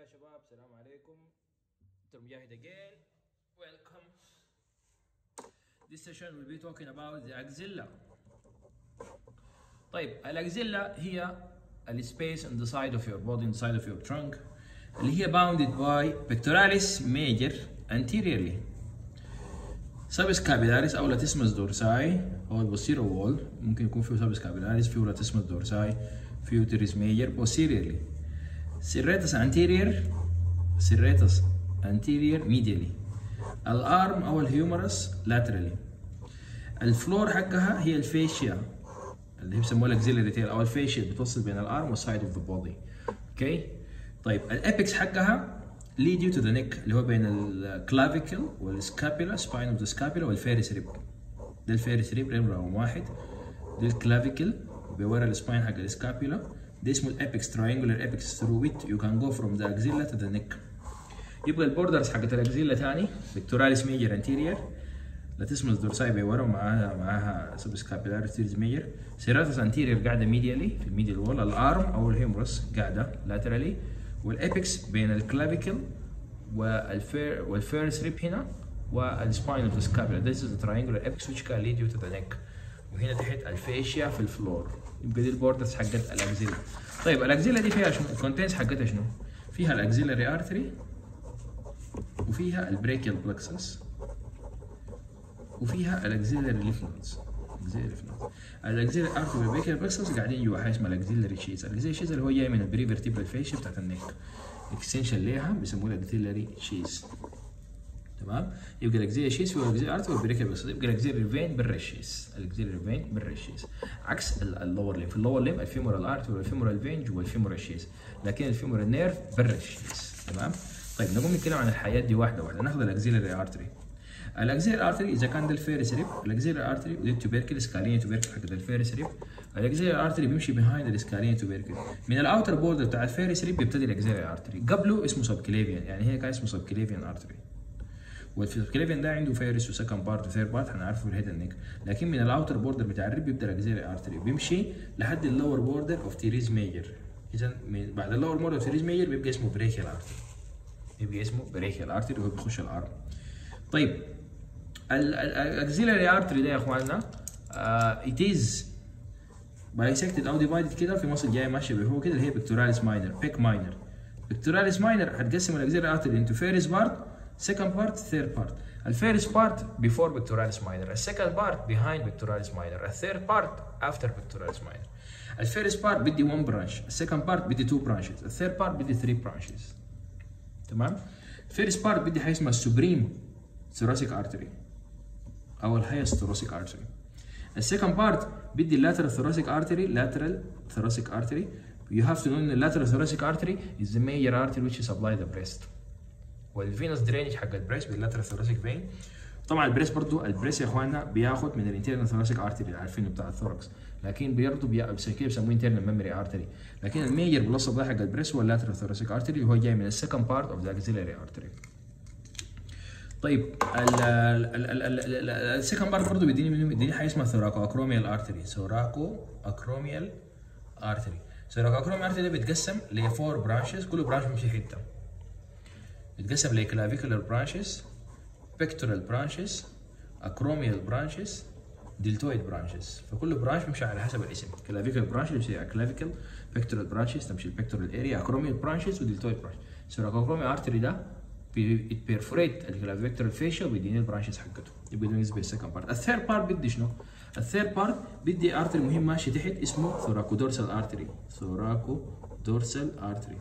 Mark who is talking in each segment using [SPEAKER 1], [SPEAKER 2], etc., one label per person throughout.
[SPEAKER 1] شباب السلام عليكم دكتور مجاهد again welcome this session will be talking about the axilla طيب الاكزيلا هي السبيس on the side of your body on the side of your trunk اللي هي bounded by pectoralis major anteriorly subscapularis او latissimus dorsi هو البوستيرو وول ممكن يكون فيه subscapularis فيه latissimus dorsi فيه teres major posteriorly serratus anterior serratus anterior medially الارم او الهيومرس laterally الفلور حقها هي الفيشيا اللي هي بيسموها الاكزيلري تيل او الفيشيا اللي بتوصل بين الارم والسايد اوف ذا بودي اوكي طيب الابيكس حقها lead you to the neck اللي هو بين الكلافيكل والسكابيلا سباين اوف ذا سكابيلا والفيرس ريب ده الفيرس ريب ريب رقم واحد ده الكلافيكل بورا السباين حق السكابيلا ده اسمه الابيكس triangular apex through which you can go from the axilla to the neck يبقى البوردرز حقت الاكزيلا تاني pectoralis major anterior لاتسمس دورساي بورا ومعاها معاها سبسكابيلار تيرز ميجر سيراتس انتيرير قاعده ميديالي في الميديال وول الارم او الهيمورس قاعده لاترالي والابيكس بين الكلافيكل والفير والفيرس ريب هنا والسباين اوف ذا سكابيلا This is the triangular apex which can lead you to the neck وهنا تحت الفيشيا في الفلور يبقى دي البوردرز حقت الاكزيلا طيب الاكزيلا دي فيها شنو؟ الكونتينز حقتها شنو؟ فيها الاكزيلاري ارتري وفيها البريكيال بلكسس وفيها الاكزيلري ليف نودز الاكزيلري ليف نودز الاكزيلري ارتري والبريكيال بلكسس قاعدين جوا حاجه اسمها الاكزيلري شيز الاكزيلري شيز اللي هو جاي من البريفرتيبرال فيشيا بتاعت النك اكستنشن ليها بيسموه الاكزيلري شيز تمام يبقى الاكزيلري شيز فيه الاكزيلري ارتري والبريكيال بلكسس يبقى الاكزيلري فين برا الشيز الاكزيلري فين برا الشيز عكس اللور ليم في اللور ليم الفيمورال ارتري والفيمورال فين جوا الفيمورال شيز لكن الفيمورال نيرف برا الشيز تمام طيب نقوم نتكلم عن الحياه دي واحده واحده ناخذ الاكزيلري ارتري الاكزيلري ارتري اذا كان ده الفيرس ريب الاكزيلري ارتري ودي التوبيركل سكالين توبيركل حق الفيرس ريب الاكزيلري ارتري بيمشي بيهايند السكالين توبيركل من الاوتر بوردر بتاع الفيرس ريب بيبتدي الاكزيلري ارتري قبله اسمه سبكليفيان يعني هي كان اسمه سبكليفيان ارتري والسبكليفيان ده عنده فيرس وسكند بارت وثيرد بارت هنعرفه في الهيد النيك لكن من الاوتر بوردر بتاع الريب بيبدا الاكزيلري ارتري بيمشي لحد اللور بوردر اوف تيريز ميجر اذا بعد اللور بوردر اوف تيريز ميجر بيبقى اسمه بريكيال ارتري يبقى اسمه بريكيال ارتري وهو بيخش الارم طيب الاكزيلري ارتري ده يا اخواننا ات از بايسكتد او ديفايدد كده في مصل جاي ماشيه هو كده اللي هي بكتوراليس ماينر بيك ماينر بكتوراليس ماينر هتقسم الاكزيلري ارتري انتو فيرس بارت سكند بارت ثيرد بارت الفيرس بارت بيفور بكتوراليس ماينر السكند بارت بيهايند بكتوراليس ماينر الثيرد بارت افتر بكتوراليس ماينر الفيرس بارت بدي 1 برانش السكند بارت بدي 2 برانشز الثيرد بارت بدي 3 برانشز تمام الفيرس بارت بدي حاجه اسمها السوبريم ثوراسيك ارتري او الهايست ثوراسيك ارتري السكند بارت بدي اللاترال ثوراسيك ارتري lateral thoracic artery you have to know ان اللاترال thoracic artery is the major artery which supply the breast والفينوس درينج حق البريست باللاترال ثوراسيك فين طبعا البريست برضو البريست يا اخواننا بياخد من الانترنال ثوراسيك ارتري اللي عارفينه بتاع الثوركس لكن برضه بي... كده بيسموه انترنال ميموري ارتري لكن الميجر بلس ده حق البريست هو اللاترال ثوراسيك ارتري اللي هو جاي من السكند بارت اوف ذا اكسيلري ارتري طيب السكند بارت برضه بيديني منه بيديني حاجه اسمها ثوراكو اكروميال ارتري ثوراكو اكروميال ارتري ثوراكو اكروميال ارتري ده بيتقسم لفور برانشز كل برانش بيمشي حته بيتقسم لكلافيكولار برانشز بيكتورال برانشز اكروميال برانشز ديلتويد برانشز فكل برانش بيمشي على حسب الاسم كلافيكال برانش بيمشي على كلافيكال بيكتورال برانشز تمشي البيكتورال اريا اكروميال برانشز وديلتويد برانش سوراكوكروميال ارتري ده بيرفوريت الكلافيكتورال فيشيا وبيديني البرانشز حقته يبقى ده بالنسبه للسكند بارت الثيرد بارت بدي شنو؟ الثيرد بارت بدي ارتري مهم ماشي تحت اسمه ثوراكو دورسال ارتري ثوراكو دورسال ارتري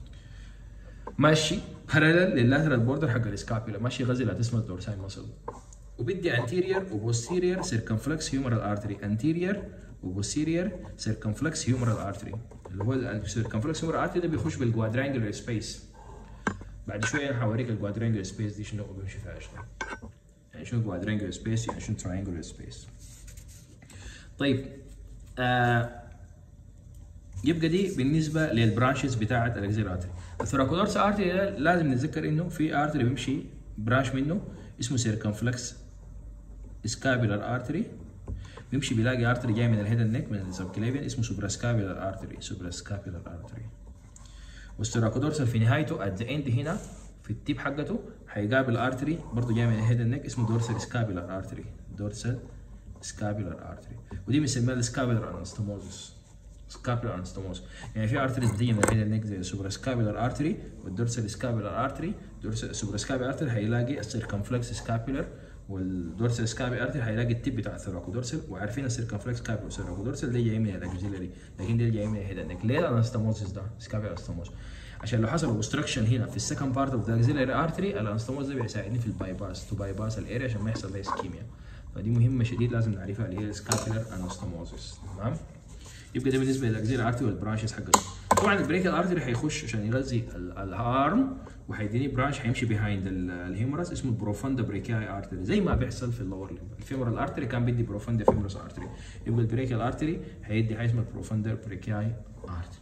[SPEAKER 1] ماشي بارلل لللاترال بوردر حق الاسكابيلا ماشي غزي لاتسمال دورساي ماسل وبدي anterior وبوستيريور circumflex humeral artery anterior وبوستيريور circumflex humeral artery اللي هو السيركمفلكس humeral artery ده بيخش بالكوادرانجلر سبيس بعد شويه انا هوريك الكوادرانجلر سبيس دي شنو بيمشي فيها شنو يعني شنو كوادرانجلر سبيس يعني شنو تراينجلر سبيس طيب آه يبقى دي بالنسبه للبرانشز بتاعه الاكزيل ارتري الثوراكودورس ارتري ده لازم نتذكر انه في ارتري بيمشي برانش منه اسمه سيركمفلكس سكابيلر ارتري بيمشي بيلاقي ارتري جاي من الهيد نيك من السبكليفيان اسمه سوبراسكابيلر ارتري سوبراسكابيلر ارتري والسيراكودورسال في نهايته ات ذا اند هنا في التيب حقته هيقابل ارتري برضه جاي من الهيد النك اسمه دورسال سكابيلر ارتري دورسال سكابيلر ارتري ودي بنسميها السكابيلر انستموزس سكابيلر انستموز يعني في ارتريز بتيجي من الهيد النك زي السوبر سكابيلر ارتري والدورسال سكابيلر ارتري السوبر سكابيلر ارتري هيلاقي السيركمفلكس سكابيلر والدورسال سكابي ارتري هيلاقي التيب بتاع الثراكودورسال وعارفين السيركمفلكس كابي والثراكودورسال ده جاي من الاكزيلري لكن ده جاي من الهيد النك ليه الانستموزس ده سكابي انستموز عشان لو حصل اوبستراكشن هنا في السكند بارت اوف ذا اكزيلري ارتري الانستموز ده بيساعدني في البايباس تو بايباس الاريا عشان ما يحصل لها اسكيميا فدي مهمه شديد لازم نعرفها اللي هي السكابيلر انستموزس تمام يبقى ده بالنسبه للاكزيلري ارتري والبرانشز حقته طبعا البريكال ارتري هيخش عشان يغذي الارم وهيديني برانش هيمشي بيهايند الهيمورس اسمه بروفوندا بريكاي ارتري زي ما بيحصل في اللور ليمب الفيمورال ارتري كان بيدي بروفوندا فيمورس ارتري يبقى البريكال ارتري هيدي حاجه اسمها بروفوندا بريكاي ارتري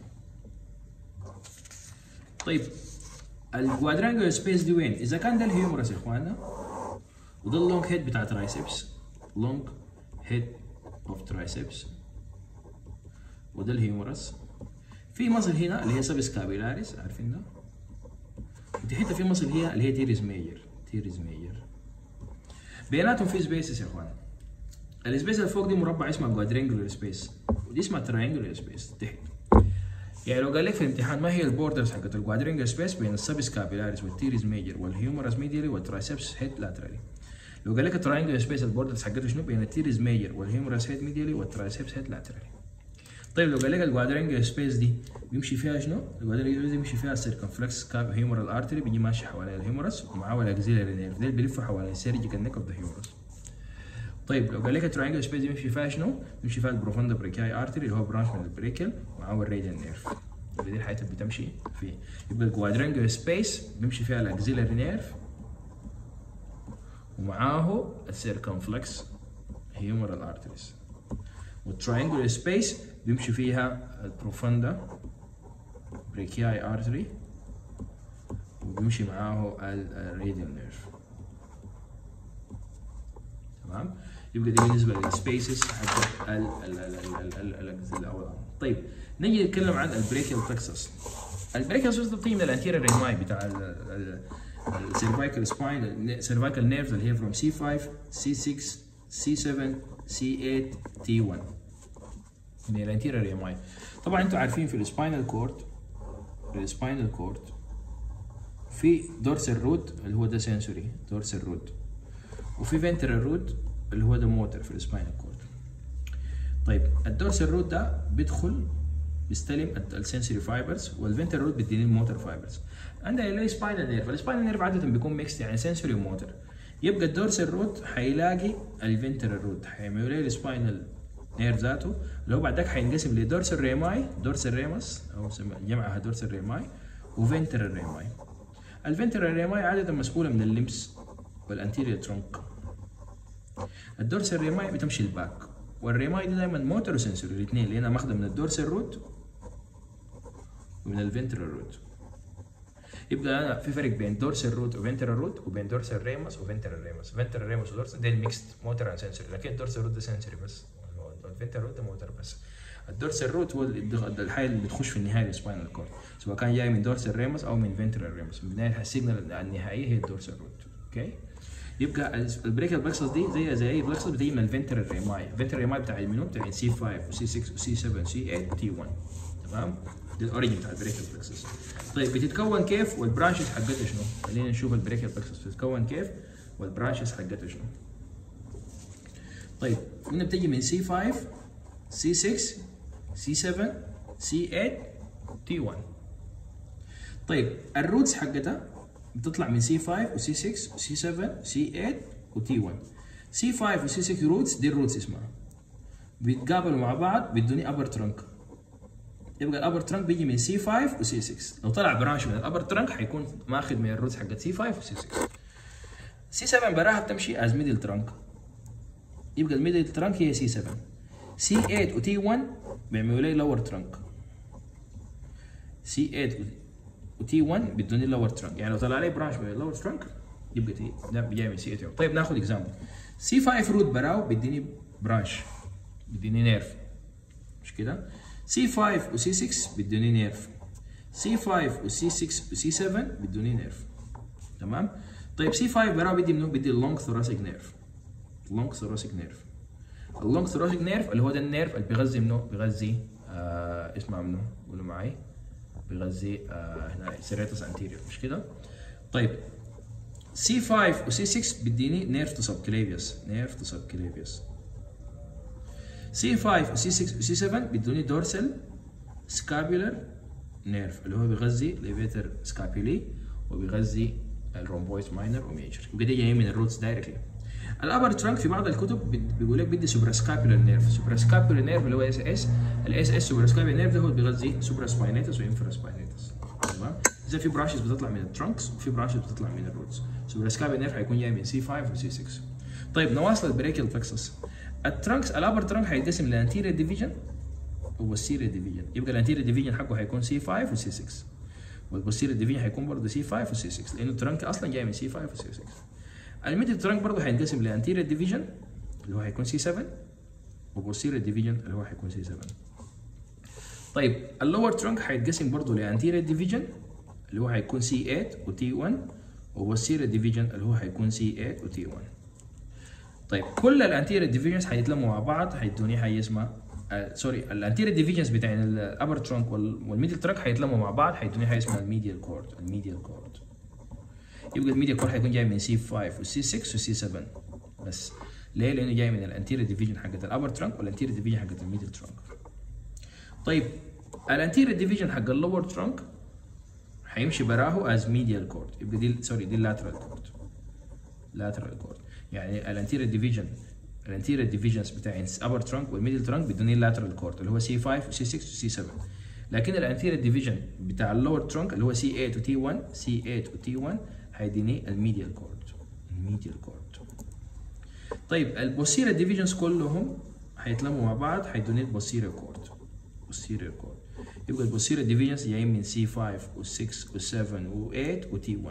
[SPEAKER 1] طيب الكوادرانجل سبيس دي وين؟ اذا كان ده الهيومرس يا اخوانا وده اللونج هيد بتاع ترايسبس لونج هيد اوف ترايسبس وده الهيومرس في مصل هنا اللي هي سبس كابيلاريس عارفين ده؟ ودي حته في مصل هي اللي هي تيريز ميجر تيريز ميجر بيناتهم في سبيسز يا اخوان السبيس اللي فوق دي مربع اسمه كوادرينجولار سبيس ودي اسمها تراينجولار سبيس تحت يعني لو قال لك في الامتحان ما هي البوردرز حقت الكوادرينجولار سبيس بين السبس كابيلاريس والتيريز ميجر والهيومرس ميديالي والترايسبس هيد لاترالي لو قال لك التراينجولار سبيس البوردرز حقته شنو بين التيريز ميجر والهيومرس هيد ميديالي والترايسبس هيد لاترالي طيب لو قال لك الكوادرينجولار سبيس دي بيمشي فيها شنو؟ الكوادرينجولار سبيس بيمشي فيها السيركمفلكس هيومرال ارتري بيجي ماشي حوالين الهيومرس ومعاه الاكزيلاري نيرف ده بيلفوا حوالين السيرجيكال نيك اوف ذا هيومرس طيب لو قال لك التراينجل سبيس دي بيمشي فيها شنو؟ بيمشي فيها البروفوندا بريكاي ارتري اللي هو برانش من البريكل ومعاه الراديال نيرف يبقى دي الحته اللي بتمشي فيه يبقى الكوادرينجل سبيس بيمشي فيها الاكزيلاري نيرف ومعاه السيركمفلكس هيومرال ارتريز والتراينجل سبيس بيمشي فيها البروفوندا بريكياي ارتري وبيمشي معاه الراديال نيرف تمام يبقى دي بالنسبه للسبيسز حق الاول طيب نيجي نتكلم عن البريكيال بلكسس البريكيال بلكسس بتيجي من الانتيريور ريماي بتاع السيرفايكال سباين السيرفايكال نيرفز اللي هي فروم سي 5 سي 6 سي 7 سي 8 تي 1 من الانتيريور ريماي طبعا انتم عارفين في السباينال كورد في السباينال كورد في دورسال رود اللي هو ده سنسوري دورسال رود وفي فنترال رود اللي هو ده موتر في السباينال كورد طيب الدورسال رود ده بيدخل بيستلم السنسوري فايبرز والفنترال رود بيديني الموتر فايبرز عندنا اللي سباينال نيرف السباينال نيرف عاده بيكون ميكس يعني سنسوري وموتر يبقى الدورسال رود هيلاقي الفنترال رود هيعملوا لي السباينال نير ذاته اللي هو بعدك هينقسم لدورسال ريماي دورسال ريمس او جمعها دورسال ريماي وفنترال ريماي الفنترال ريماي عادة مسؤولة من اللمس والانتيريور ترونك الدورسال ريماي بتمشي الباك والريماي دي دايما موتور وسنسوري الاثنين لانها ماخذه من الدورسال روت ومن الفنترال روت يبقى انا في فرق بين دورسال روت وفنترال روت وبين دورسال ريمس وفنترال ريمس فنترال ريمس ودورسال ده الميكست موتور اند سنسوري لكن الدورسال روت ده سنسوري بس الفنترال روت ده موتور بس الدورسال روت هو الحاجه اللي بتخش في النهايه السباينال كورد سواء كان جاي من دورسال ريمس او من فنترال ريمس من النهايه السيجنال النهائيه هي الدورسال روت اوكي يبقى البريكال بلكسس دي زي زي اي بلكسس بتيجي من الفنترال ريماي الفنترال ريماي بتاع المنو بتاع سي 5 وسي 6 وسي 7 وسي 8 تي 1 تمام ده الاوريجن بتاع البريكال بلكسس طيب بتتكون كيف والبرانشز حقتها شنو خلينا نشوف البريكال بلكسس بتتكون كيف والبرانشز حقتها شنو طيب هنا بتجي من سي 5 سي 6 سي 7 سي 8 تي 1 طيب الروتس حقتها بتطلع من سي 5 وسي 6 وسي 7 سي 8 وتي 1 سي 5 وسي 6 روتس دي الروتس اسمها بيتقابلوا مع بعض بيدوني ابر ترنك يبقى الابر ترنك بيجي من سي 5 وسي 6 لو طلع برانش من الابر ترنك حيكون ماخذ من الروتس حقت سي 5 وسي 6 سي 7 براها بتمشي از ميدل ترنك يبقى الميدل ترنك هي سي 7 سي 8 وتي 1 بيعملوا لي لور ترنك سي 8 وتي 1 بدوني لور ترنك يعني لو طلع لي برانش من اللور ترنك يبقى تي ده جاي من سي 8 طيب ناخذ اكزامبل سي 5 روت براو بيديني برانش بيديني نيرف مش كده سي 5 وسي 6 بيدوني نيرف سي 5 وسي 6 وسي 7 بيدوني نيرف تمام طيب سي 5 براه بدي منو بدي اللونج ثوراسيك نيرف لونج ثوراسيك نيرف اللونج ثوراسيك نيرف اللي هو ده النيرف اللي بيغذي منه بيغذي آه اسمع منه قولوا معي بيغذي آه هنا سيريتس انتيريور مش كده طيب سي 5 وسي 6 بيديني نيرف تو سبكليفيوس نيرف تو سبكليفيوس سي 5 وسي 6 وسي 7 بيدوني دورسال سكابيولر نيرف اللي هو بيغذي ليفيتر سكابيولي وبيغذي الرومبويد ماينر وميجر يبقى ده جاي من الروتس دايركتلي الابر ترانك في بعض الكتب بيقول لك بدي سوبرا سكابيولر نيرف سوبرا سكابيولر نيرف اللي هو اس اس الاس اس سوبرا سكابيولر نيرف ده هو بيغذي سوبرا سباينيتس وانفرا سباينيتس تمام اذا في برانشز بتطلع من الترانكس وفي برانشز بتطلع من الروتس سوبرا سكابيولر نيرف هيكون جاي من سي 5 وسي 6 طيب نواصل البريكيال بلكسس الترانكس الابر ترانك هيتقسم لانتيريور ديفيجن والبوستيريور ديفيجن يبقى الانتيريور ديفيجن حقه هيكون سي 5 وسي 6 والبوستيريور ديفيجن هيكون برضه سي 5 وسي 6 لانه الترانك اصلا جاي من سي 5 وسي 6 الميدل ترانك برضه هينقسم لانتيريور ديفيجن اللي هو هيكون سي 7 وبوستيريور ديفيجن اللي هو هيكون سي 7 طيب اللور ترانك هيتقسم برضه لانتيريور ديفيجن اللي هو هيكون سي 8 وتي 1 وبوستيريور ديفيجن اللي هو هيكون سي 8 وتي 1 طيب كل الانتيريور ديفيجنز هيتلموا مع بعض هيدوني حاجه اسمها آه سوري الانتيريور ديفيجنز بتاع الابر ترانك والميدل ترانك هيتلموا مع بعض هيدوني حاجه اسمها الميديال كورد الميديال كورد يبقى الميديال كورد هيكون جاي من سي 5 وسي 6 وسي 7 بس ليه؟ لانه جاي من الانتيريور ديفيجن حقت الابر ترانك والانتيريور ديفيجن حقت الميدل ترانك طيب الانتيريور ديفيجن حق اللور ترانك هيمشي براه از ميديال كورد يبقى دي سوري دي اللاترال كورد لاترال كورد يعني الانتيريور ديفيجن الانتيريور ديفيجنز بتاع الابر ترانك والميدل ترانك بدون اللاترال كورد اللي هو سي 5 وسي 6 وسي 7 لكن الانتيريور ديفيجن بتاع اللور ترانك اللي هو سي 8 وتي 1 سي 8 وتي 1 هيديني الميديال كورد الميديال كورد طيب البوستيريور ديفيجنز كلهم هيتلموا مع بعض هيدوني البوستيريور كورد بوستيريور كورد يبقى البوستيريور ديفيجنز جايين من سي 5 و6 و7 و8 وتي 1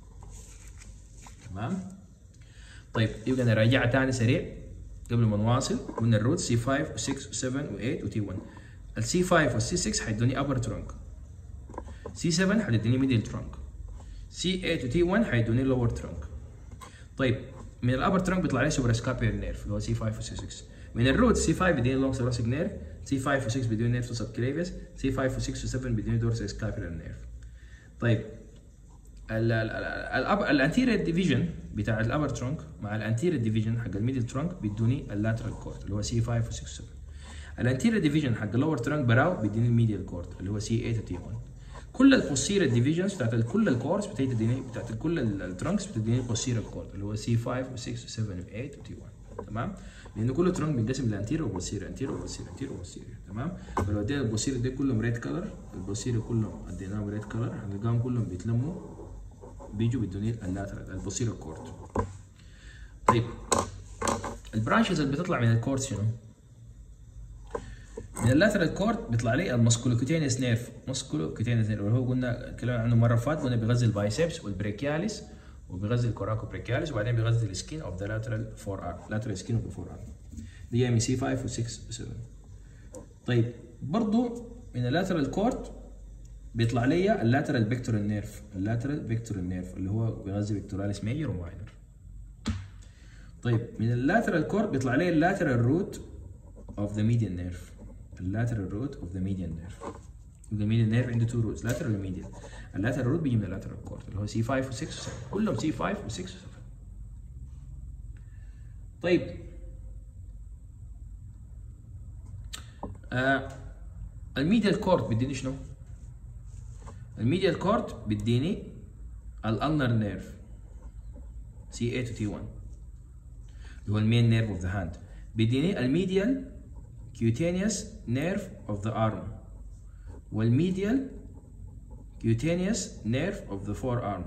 [SPEAKER 1] تمام طيب يبقى نراجعها تاني سريع قبل ما نواصل قلنا الروت سي 5 و6 و7 و8 وتي 1 السي 5 والسي 6 هيدوني ابر ترانك سي 7 هيدوني ميدل ترانك سي 8 وتي 1 هيدوني لور ترانك طيب من الابر ترانك بيطلع لي سوبر سكابير نيرف اللي هو سي 5 وسي 6 من الروت سي 5 بيديني لونج ثوراسيك نيرف سي 5 و6 بيديني نيرف سب كليفيس سي 5 و6 و7 بيديني دورسال سكابير نيرف طيب الانتيريور ديفيجن بتاع الابر ترانك مع الانتيريور ديفيجن حق الميدل ترانك بيدوني اللاترال كورد اللي هو سي 5 و6 و7 الانتيريور ديفيجن حق اللور ترانك براو بيديني الميديال كورد اللي هو سي 8 وتي 1 كل البوستيريور ديفيجنز بتاعت كل الكورس بتديني بتاعت كل الترانكس بتديني البوستيريور كورد اللي هو سي 5 و6 و7 و8 وتي 1 تمام لان كل ترانك بينقسم لانتيريور وبوستيريور انتيريور وبوستيريور انتيريور وبوستيريور تمام فلو ادينا البوستيريور دي كلهم ريد كلر البوستيريور كلهم اديناهم ريد كلر هنلقاهم كلهم بيتلموا بيجوا بدوني اللاترال البوستيريور كورد طيب البرانشز اللي بتطلع من الكورد شنو؟ من اللاترال كورد بيطلع لي المسكولوكوتينيوس نيرف مسكولوكوتينيوس نيرف اللي هو قلنا اتكلمنا عنه مره فات قلنا بيغذي البايسبس والبريكياليس وبيغذي الكوراكو بريكياليس وبعدين بيغذي السكين اوف ذا لاترال فور ارم لاترال سكين اوف ذا فور ارم دي جايه من سي 5 و6 و7 طيب برضو من اللاترال كورد بيطلع لي اللاترال بيكتورال نيرف اللاترال بيكتورال نيرف اللي هو بيغذي بيكتوراليس ميجر وماينر طيب من اللاترال كورد بيطلع لي اللاترال روت اوف ذا ميديان نيرف اللاترال روت اوف ذا ميديان نيرف الميديان نيرف عنده تو روتس لاترال وميديان اللاترال روت بيجي من اللاترال كورد اللي هو سي 5 و6 و7 كلهم سي 5 و6 و7 طيب آه الميديال كورد بيديني شنو؟ الميديال كورد بيديني الالنر نيرف سي 8 و تي 1 اللي هو المين نيرف اوف ذا هاند بيديني الميديال cutaneous nerve of the arm والميديال cutaneous nerve of the forearm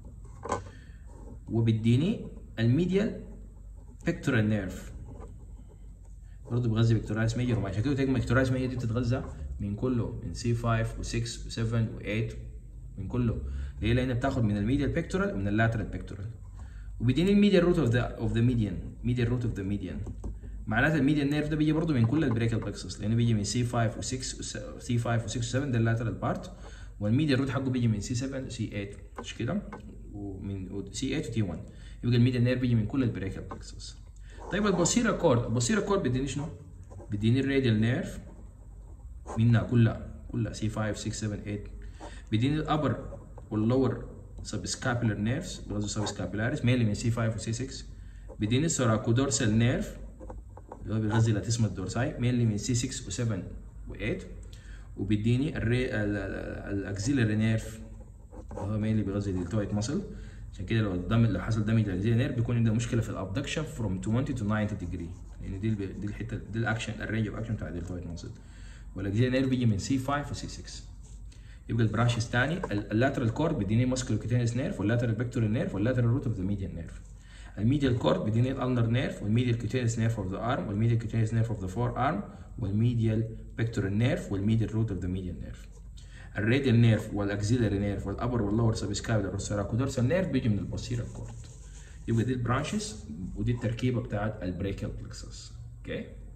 [SPEAKER 1] وبيديني الميديال pectoral nerve برضه بيغذي بكتوراليس ميجر وعشان كده تجمع بكتوراليس ميجر دي بتتغذى من كله من سي 5 و6 و7 و8 من كله ليه؟ لان بتاخد من الميديال بيكتورال ومن اللاترال بيكتورال وبيديني الميديال روت اوف ذا اوف ذا ميديان ميديال روت اوف ذا ميديان معناتها الميديان نيرف ده بيجي برضه من كل البريكال بلكسس لانه بيجي من سي 5 و6 سي 5 و6 و7 ده اللاترال بارت والميديا روت حقه بيجي من سي 7 وسي 8 مش كده ومن سي 8 وتي 1 يبقى الميديا نير بيجي من كل البريكال بلكسس طيب البوسيرا كورد البوسيرا كورد بيديني شنو؟ بيديني الراديال نيرف منها كلها كلها سي 5 6 7 8 بيديني الابر واللور سبسكابولار نيرفز بغض سبسكابولاريس مينلي من سي 5 وسي 6 بيديني السوراكودورسال نيرف اللي هو بيغذي لاتسما الدورساي مينلي من سي 6 و7 و8 وبيديني الري الاكزيلري نيرف اللي هو مينلي بيغذي الدلتويد ماسل عشان كده لو الدم لو حصل دامج للاكزيلري نيرف بيكون عندنا مشكله في الابدكشن فروم 20 تو 90 ديجري لان دي دي الحته دي الاكشن الرينج اوف اكشن بتاع الدلتويد ماسل والاكزيلري نيرف بيجي من سي 5 وسي 6 يبقى البرانش الثاني اللاترال كورد بيديني ماسكولوكيتينس نيرف واللاترال بيكتورال نيرف واللاترال روت اوف ذا ميديان نيرف الميديال كورد بيديني الالنر نيرف والميديال كيتينس نيرف اوف ذا ارم والميديال كيتينس نيرف اوف ذا فور ارم والميديال بيكتورال نيرف والميديال روت اوف ذا ميديان نيرف الراديال نيرف والاكزيلري نيرف والابر واللور سبسكابولار والسيراكودورسال نيرف بيجي من البوستيرال كورد يبقى دي البرانشز ودي التركيبه بتاعت البريكال بلكسس اوكي okay.